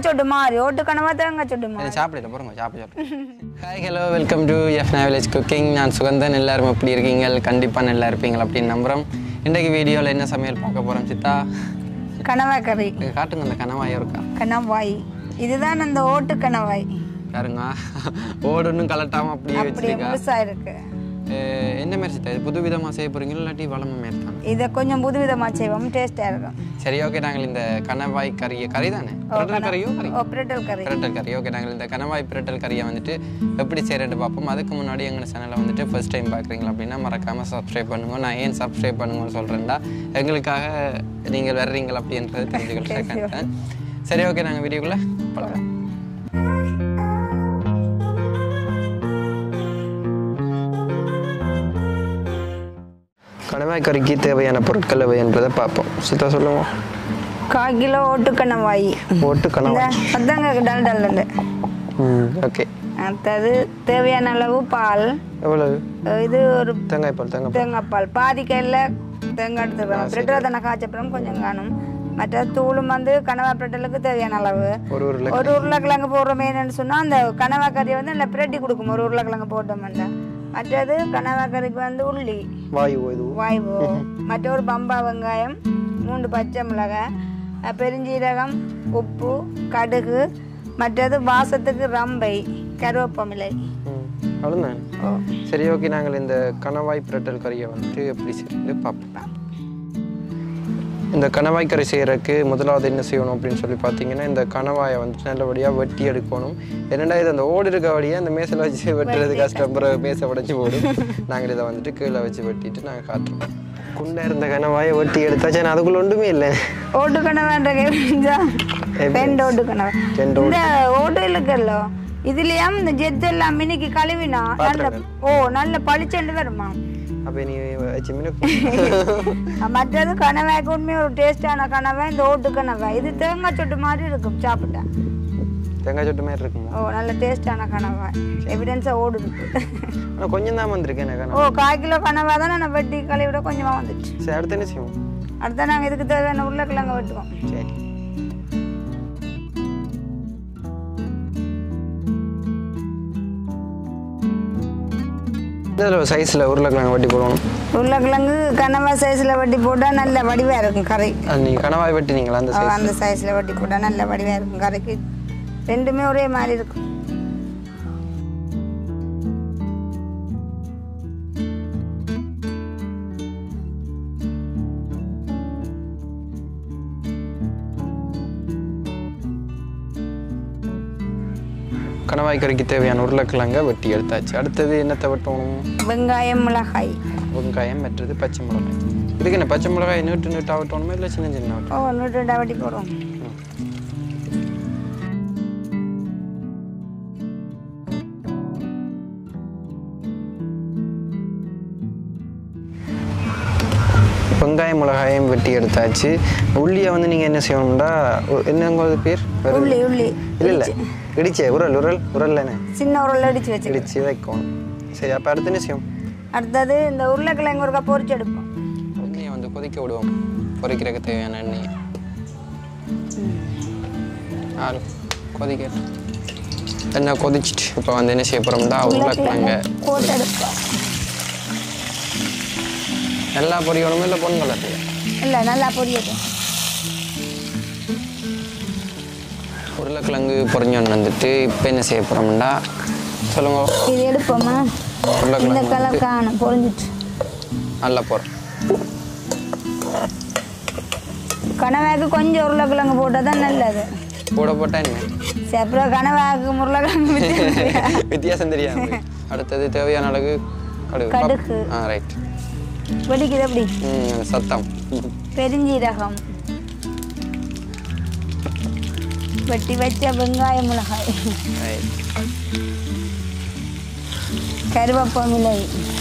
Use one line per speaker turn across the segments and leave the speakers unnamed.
தேங்காய் சொட்டு மாதிரி ஓட்டு கனவா தேங்காய் சொட்டு மாதிரி
இது சாப்பிடல போகிறோங்க சாப்பிட சாப்பிட hi hello welcome to F village cooking நான் சுகந்தன் எல்லாரும் எப்படி இருக்கீங்க கண்டிப்பாக நல்லா இருப்பீங்க அப்படின்னு நம்புகிறோம் இன்றைக்கு வீடியோவில் என்ன சமையல் பார்க்க போகிறோம் சித்தா
கனவா கறி
இது காட்டுங்க அந்த கனவாயம் இருக்கா
கனவாய் இதுதான் அந்த ஓட்டு கனவாய்
பாருங்க ஓடுன்னு கலட்டாமல் அப்படியே
அப்படியே
வச்சிருக்கா
முழுசா இருக்கு
அஹ் என்ன மாதிரி சித்தா இது புது விதமாக செய்ய போகிறீங்களா இல்லாட்டி வளமை மாரி தான்
இதை கொஞ்சம் புதுவிதமா செய்வோம் டேஸ்டா இருக்கும்
சரி ஓகே நாங்கள் இந்த கனவாய் கறியை கறி தானே பிரட்டல் கறியோ கறி
ஓ பிரட்டல் கறி
பிரட்டல் கறி ஓகே நாங்கள் இந்த கனவாய் பிரட்டல் கறியை வந்துட்டு எப்படி செய்கிறேன்னு பார்ப்போம் அதுக்கு முன்னாடி எங்கள் சேனலை வந்துட்டு ஃபர்ஸ்ட் டைம் பார்க்குறீங்களா அப்படின்னா மறக்காமல் சப்ஸ்கிரைப் பண்ணுங்க நான் ஏன் சப்ஸ்கிரைப் பண்ணுங்கன்னு சொல்கிறேன்டா எங்களுக்காக நீங்கள் வர்றீங்களா அப்படின்றது தெரிஞ்சுக்கிட்டு சரி ஓகே நாங்கள் வீடியோக்குள்ளே போகலாம் கனவாய் கறிக்கு தேவையான பொருட்கள் எவை என்பதை பார்ப்போம் சித்தா சொல்லுவோம்
கால் கிலோ ஓட்டு கனவாய்
போட்டு
இந்த
கனவாய்
அதாங்க டல் டல்லுண்டு
ம் ஓகே
அடுத்தது தேவையான அளவு பால்
எவ்வளவு
இது ஒரு
தேங்காய் பால் தேங்காய் பால்
தேங்காய் பால் பாதி கையில் தேங்காய் எடுத்துக்கலாம் பிரெட்டில் தானே காய்ச்சப்பறம் கொஞ்சம் காணும் மற்ற தூளும் வந்து கனவா பிரெட்டலுக்கு தேவையான அளவு
ஒரு ஒரு
ஒரு உருளைக்கிழங்கு போடுறோமே என்னன்னு சொன்னால் அந்த கனவா கறியை வந்து இல்லை பிரட்டி கொடுக்கும் ஒரு உருளைக்கிழங்கு போட்டோம்னா மற்றது கனவா கறிக்கு வந்து உள்ளி
வாயு இது
வாய்வு மற்ற ஒரு பம்பா வெங்காயம் மூன்று பச்சை மிளகாய் அஹ் பெருஞ்சீரகம் உப்பு கடுகு மற்றது வாசத்துக்கு ரம்பை கருவேப்பமிலை
ம் அவ்வளோதான்
ஓ
சரி ஓகே நாங்கள் இந்த கணவாய் பிரட்டல் கறியை வந்துட்டு எப்படி செய்யறது பார்ப்போம் இந்த கணவாய் கறி செய்யறதுக்கு முதலாவது என்ன செய்யணும் அப்படின்னு சொல்லி பார்த்தீங்கன்னா இந்த கணவாயை வந்துட்டு நல்லபடியாக வெட்டி எடுக்கணும் என்னடா இது அந்த ஓடு இருக்க வழியாக அந்த மேசையில் வச்சு வெட்டுறது கஷ்டம் பிறகு மேசை உடச்சி போடும் நாங்கள் இதை வந்துட்டு கீழே வச்சு வெட்டிட்டு நாங்கள் காட்டுறோம் குண்டா இருந்த கணவாயை வெட்டி எடுத்தாச்சு ஆனால் அதுக்குள்ள ஒன்றுமே இல்லை
ஓட்டு கனவான்ற கேட்டா ரெண்டு ஓட்டு கனவா
ரெண்டு
இந்த ஓட்டு இருக்குல்ல இதுலயும் இந்த ஜெத் எல்லாம் மினிக்கு கழுவினா நல்ல ஓ நல்ல பளிச்செண்டு வருமா
அப்போ நீ வச்சு மீன்
மற்றது கனவாய்க்கு உண்மையை ஒரு டேஸ்டான கனவா இந்த ஓட்டு கனவா இது தேங்காய் சொட்டு மாதிரி இருக்கும் சாப்பிட்டா
தேங்காய் சொட்டு மாதிரி இருக்குமா
ஓ நல்ல டேஸ்டான கனவா எவிடன்ஸா ஓடுது
ஆனால் கொஞ்சம் தான் வந்திருக்கு எனக்கு
ஓ கால் கிலோ கனவா தானே நான் வெட்டி கழுவிட கொஞ்சமா வந்துச்சு
சரி அடுத்து என்ன செய்வோம்
அடுத்த நாங்க இதுக்கு தேவையான உருளைக்கிழங்க வெட்டுவோம்
சரி இதில் சைஸில் உருளைக்கிழங்கு வட்டி போடணும்
உருளைக்கிழங்கு கனவா சைஸ்ல வெட்டி போட்டா நல்ல வடிவா இருக்கும் கறி
அது நீங்கள் கனவாய் வெட்டினீங்களா அந்த
ஓ,
சைஸ்
அந்த சைஸ்ல வெட்டி போட்டா நல்ல வடிவா இருக்கும் கறிக்கு ரெண்டுமே ஒரே மாதிரி இருக்கும்
கனவாய் கறிக்கு தேவையான உருளைக்கிழங்க வெட்டி எடுத்தாச்சு அடுத்தது என்னத்தை வெட்டணும்
வெங்காயம் மிளகாய்
வெங்காயம் மற்றது பச்சை மிளகாய் இதுக்கு என்ன பச்சை மிளகாய் நீட்டு நீட்டாக வெட்டணுமா இல்லை சின்ன சின்ன வெட்டணும்
ஓ நூற்றி ரெண்டா வெட்டி போடுவோம்
வெங்காயம் மிளகாயம் வெட்டி எடுத்தாச்சு உள்ளியை வந்து நீங்கள் என்ன செய்யணும்டா ஒ- என்னங்க அது பேர் வேற
உள்ளி உள்ளி
இல்லை இல்லை இடிச்சே உரல் உரல் உரல் என்ன
சின்ன உருளை அடிச்சு வச்சு
இடிச்சு வைக்கணும் சரி அப்போ அடுத்து என்ன செய்யும்
அடுத்தது இந்த உருளைக்கிழங்கு ஒருக்கா பொரிச்சு எடுப்போம்
எண்ணெயை வந்து கொதிக்க விடுவோம் பொரிக்கிறதுக்கு தேவையான எண்ணெயை ஆறு கொதிக்கட்டும் எண்ணெய் கொதிச்சிட்டு இப்போ வந்து என்ன செய்ய போகிறோம்னா உருளைக்கிழங்க
போட்டு எடுப்போம்
நல்லா பொரியணுமா இல்லை பொன் கலர்
இல்லை நல்லா பொரியட்டும்
உருளைக்கிழங்கு பொரிஞ்சோன்னு வந்துட்டு இப்போ என்ன செய்ய போகிறோம்னா சொல்லுங்க
இது எடுப்போமா இந்த
உருளைக்கிழங்கு
கலர் காணும் பொரிஞ்சிட்டு
நல்லா போகிறோம்
கனவாக்கு கொஞ்சம் உருளைக்கிழங்கு போட்டால் தான் நல்லது
கூட போட்டால் என்ன
சரி அப்புறம் கனவாக்கு உருளைக்கிழங்கு வித்தியாசம்.
வித்தியாசம் தெரியாது அடுத்தது தேவையான அளவு கடுகு
கடுகு.
ஆ ரைட்
வெடிக்குது எப்படி
ம் சத்தம் ம்.
பெருஞ்சீரகம் வெட்டி வச்ச வெங்காய மிளகாய்
ரைட்
கருவேப்பமிலை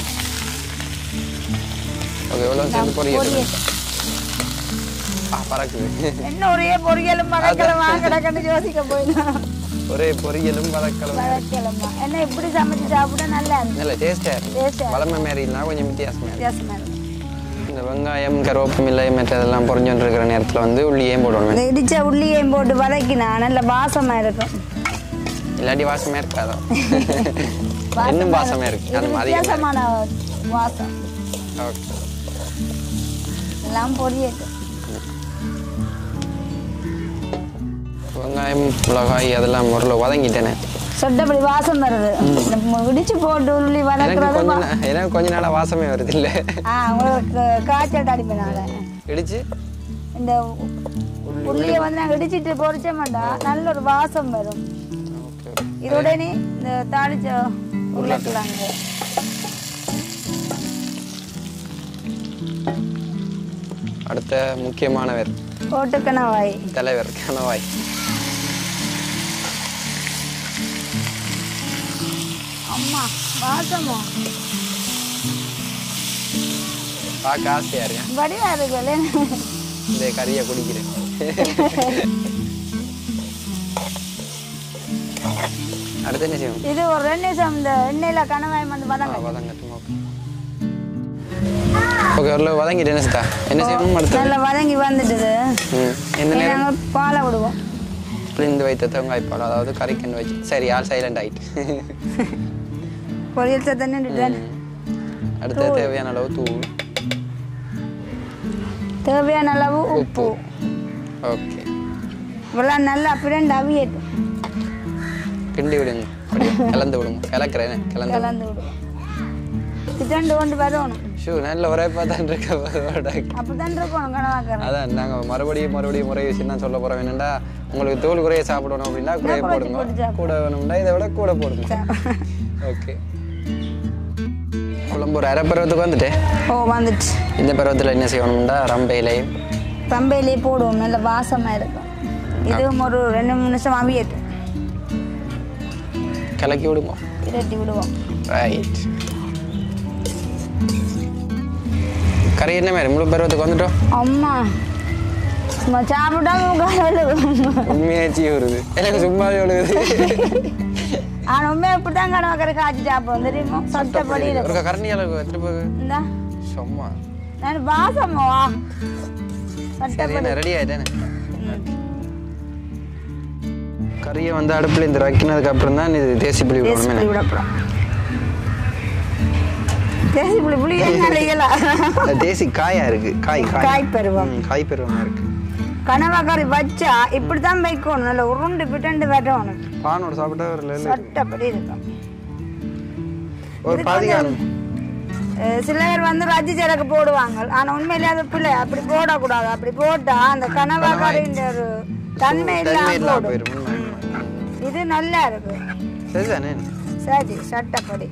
ஓகே எவ்வளோ சேர்ந்து பொரியல்
பொரியல்
ஆ பறக்குது
என்ன ஒரே பொரியலும் மதக்கிழமா கிடக்கன்னு யோசிக்க போயிடும்
ஒரே பொரியலும் வதக்கலும்
மதக்கிழமா என்ன இப்படி சமைச்சு சாப்பிட்டா நல்லா இருக்கு
நல்ல டேஸ்டாக இருக்கும்
டேஸ்டாக
வளமை மாரி இல்லைனா கொஞ்சம் வித்தியாசமாக இருக்கும்
வித்தியாசமா இருக்கு
இந்த இந்த வெங்காயம் கருவேப்பமில்லை மற்றதெல்லாம் பொறிஞ்சோன்னு இருக்கிற நேரத்தில் வந்து உள்ளியையும் போடணும்
இந்த இடிச்ச உள்ளியையும் போட்டு வதக்கினா நல்ல வாசமாக இருக்கும்
இல்லாட்டி வாசமே இருக்காதா இன்னும் வாசமே இருக்கு
இது
அது அதிகமாக
வித்தியாசமான வாசம்
ஓகே
எல்லாம் பொரியட்டு
வெங்காயம் மிளகாய் அதெல்லாம் முறையில் வதங்கிட்டேனே
சொட்டப்படி வாசம் வருது இந்த இடிச்சு போட்டு உள்ளி
எனக்கு
வதக்குறது
கொஞ்ச நா- எனக்கு கொஞ்ச நாளாக வாசமே வருது இல்லை
ஆ உங்களுக்கு காய்ச்சல் அடிப்பினால
இடிச்சு
இந்த உள்ளியை வந்து நாங்கள் இடிச்சிட்டு பொரிச்ச மாட்டோம் நல்ல ஒரு வாசம் வரும்
ஓகே
இதோட நீ இந்த தாளிச்ச உருளைக்கிழங்கு
அடுத்த முக்கியமானவர்
போட்டுக்கணவாய்
தலைவர் கணவாய்
அம்மா வாசமோ
பார்க்க ஆசையாக இருக்கேன்
வடிவா இருக்குல்ல
இந்த கறியை குடிக்கிறேன் அடுத்து என்ன செய்யணும்
இது ஒரு ரெண்டு நிமிஷம் இந்த எண்ணெயில கணவாய் வந்து
ஆ
வதங்க
வதங்கட்டும் ஓகே ஓகே ஒரு வதங்கிட்டு என்ன சித்தா என்ன செய்யணும் அடுத்து
நல்லா வதங்கி வந்துட்டுது
ம் எந்த நேரம்
நாங்கள் பாலை விடுவோம்
பிழிந்து வைத்த தேங்காய் பால் அதாவது கறிக்கன் வச்சு சரி ஆள் சைலண்ட் ஆயிட்டு
பொரியல் சத்தம் நின்றுட்டு
அடுத்து தேவையான அளவு தூள்
தேவையான அளவு உப்பு
ஓகே
இவ்வளோ நல்லா பிரண்டு அவியட்டும்
கிண்டி விடுங்க அப்படியே கலந்து விடுங்க கலக்கிறேன் கலந்து
கலந்து விடுவோம் திட்டண்டு கொண்டு வரணும்
ஷூ நல்ல ஒரே பார்த்தான் இருக்க
அப்படித்தான் இருக்கணும் கனவாக்கிறேன்
அதான் நாங்கள் மறுபடியும் மறுபடியும் முறை விஷயம் தான் சொல்ல போகிறோம் என்னென்னா உங்களுக்கு தோல் குறைய சாப்பிடணும் அப்படின்னா குறைய
குறைச்சி
போடுங்க
போட்டு சாப்பிடு.
கூட வேணும்னா இதை விட கூட போடுங்க ஓகே குழம்பு ஒரு அரை பருவத்துக்கு வந்துட்டு
ஓ வந்துச்சு
இந்த பருவத்தில் என்ன செய்யணும்னா ரம்பையிலையும்
பம்பையிலே போடுவோம் நல்ல வாசமாக இருக்கும் இதுவும் ஒரு ரெண்டு மூணு நிமிஷம் அவியட்டும்
கலக்கி விடுவோம்
பிரட்டி விடுவோம்
ரைட் கறி என்ன மாதிரி முழு பருவத்துக்கு வந்துட்டோம்
அம்மா சும்மா சாப்பிட்டா முக்கால்
உண்மையாச்சு வருது எனக்கு சும்மாவே விழுகுது
ஆனால் உண்மையாக இப்படி தான் கனவாக்கிற காய்ச்சி சாப்பிடுவோம் தெரியுமா சட்டப்படி இருக்கும்
ஒரு கரண்டி அளவுக்கு எடுத்துட்டு போகுது
இந்தா
சும்மா
நான் வாசமா வா
சரி
சட்டப்படி
என்ன ரெடி ஆயிட்டேனே கறியை வந்து அடுப்பில் இந்த வைக்கினதுக்கு அப்புறம் தான் இது தேசி புளி
தேசி
விடணும்
புளி விடப்படும் தேசி புளி புளி என்ன இயலாம்
அது தேசி காயா இருக்கு காய் காய்
காய் பருவம்
ம், காய் பருவமா இருக்கு
கனவாக்கறி வச்சா இப்படி தான் வைக்கணும் நல்ல உருண்டு பிட்டண்டு வரணும்
பானோட சாப்பிட்டா ஒரு level.
சட்டப்படி இருக்கும்
ஒரு பாதிகாரம்
அஹ் சில பேர் வந்து ரஜி சரக்கு போடுவாங்க ஆனா உண்மையிலே அது பிள்ளை அப்படி போடக்கூடாது அப்படி போட்டா அந்த கனவாக்கறின்ற ஒரு தன்மை
தன்மை
எல்லாம்
இல்லாம
போடும்
போயிடும் உண்மை.
இது நல்லா இருக்கு
சரிதானே
சரி சட்டப்படி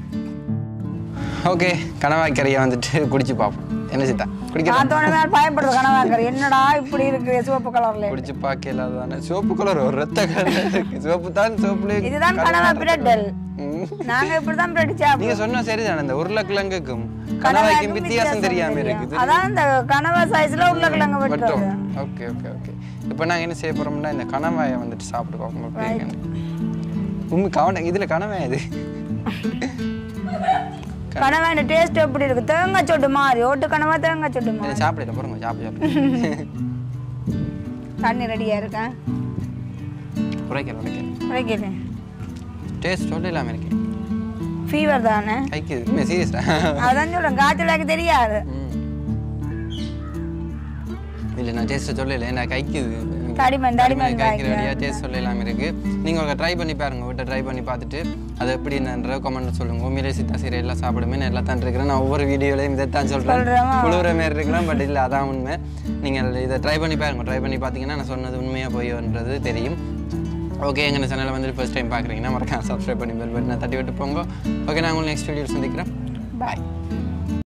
ஓகே கணவாய் கறியை வந்துட்டு குடிச்சு பார்ப்போம் என்ன சித்தா குடிக்க
பார்த்தோன்னே மேல பயப்படுறது கனவாக்கறி என்னடா இப்படி இருக்கு சிவப்பு கலர்ல
குடிச்சு பார்க்க இல்லாததானே சிவப்பு கலர் ஒரு ரத்த கலர் இருக்கு சிவப்பு தான் சிவப்புல
இதுதான் கனவா பிரட்டல் நாங்க இப்படிதான் பிரெட் சாப்பிடுவோம்
நீங்க சொன்னா சரிதானே இந்த உருளைக்கிழங்குக்கும் கணவாய்க்கும் வித்தியாசம் தெரியாம இருக்குது
அதான் இந்த கனவா சைஸ்ல உருளைக்கிழங்கு
மட்டும்
வெட்டுறது
ஓகே ஓகே ஓகே இப்போ நாங்கள் என்ன செய்ய போறோம்னா இந்த கணவாயை வந்துட்டு சாப்பிட்டு பார்ப்போம் எப்படி இருக்குன்னு. உண்மை கவனம் இதுல கனவாய் இது
கனவாண்ட டேஸ்ட் எப்படி இருக்கு தேங்காய் சொட்டு மாதிரி ஓட்டு கனவா தேங்காய் சொட்டு மாதிரி
இதை சாப்பிடல போறோங்க சாப்பிட்டு சாப்பிட்டு
தண்ணி ரெடியா இருக்கேன்
உரைக்கிறேன் உரைக்கிறேன்
வைக்கிறேன்
டேஸ்ட் சொல்ல இல்லாமல் இருக்கேன்
ஃபீவர் தானே
கைக்குது உண்மை சீரியஸா
அதான் சொல்றேன் காய்ச்சல் எனக்கு தெரியாது
இல்லை நான் டேஸ்ட் சொல்லல நான் கைக்குது
தடிமன் தடிமன்
கைக்கிற வழியாக டேஸ்ட் சொல்ல இல்லாமல் இருக்கு நீங்கள் ஒரு ட்ரை பண்ணி பாருங்க வீட்டை ட்ரை பண்ணி பார்த்துட்டு அது எப்படி என்னன்ற கமெண்ட் சொல்லுங்க உண்மையிலே சித்தா சீரியல் எல்லாம் சாப்பிடுமே நான் எல்லாம் தான் இருக்கிறேன் நான் ஒவ்வொரு வீடியோலையும் இதை தான் சொல்கிறேன்
சொல்றேமா?
குழுவுற மாதிரி இருக்கிறேன் பட் இல்லை அதான் உண்மை நீங்கள் இதை ட்ரை பண்ணி பாருங்க ட்ரை பண்ணி பார்த்தீங்கன்னா நான் சொன்னது உண்மையாக போய்ன்றது தெரியும் ஓகே எங்கள் சேனலை வந்து ஃபர்ஸ்ட் டைம் பார்க்குறீங்கன்னா மறக்காம சப்ஸ்கிரைப் பண்ணி பெல் பட்டனை தட்டி விட்டு போங்க ஓகே நான் உங்களுக்கு நெக்ஸ்ட் வீடியோ சந்திக்கிறேன் பாய்